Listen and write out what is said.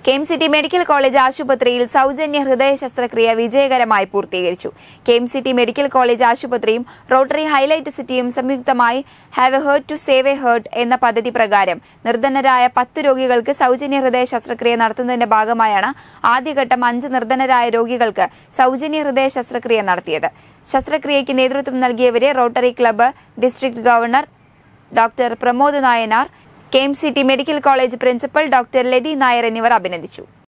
K M city medical college ആശുപത്രിയിൽ സൗജന്യ ഹൃദയ ശസ്ത്രക്രിയ വിജയകരമായി പൂർത്തീകരിച്ചു K M city medical college ആശുപത്രിയും റോട്ടറി ഹൈലൈറ്റ് സിറ്റിയും സംയുക്തമായി have a heart to save a heart എന്ന പദ്ധതി പ്രകാരം നിർധനരായ പത്ത് രോഗികൾക്ക് സൗജന്യ ഹൃദയ ശസ്ത്രക്രിയ നടത്തുന്നതിന്റെ ഭാഗമായാണ് ആദ്യഘട്ടം അഞ്ച് നിർധനരായ രോഗികൾക്ക് സൗജന്യ ഹൃദയ ശസ്ത്രക്രിയ നടത്തിയത് ശസ്ത്രക്രിയയ്ക്ക് നേതൃത്വം നൽകിയവരെ Rotary club district governor doctor Pramod Nayanar K M C T medical college principal doctor Lathi Nair എന്നിവർ അഭിനന്ദിച്ചു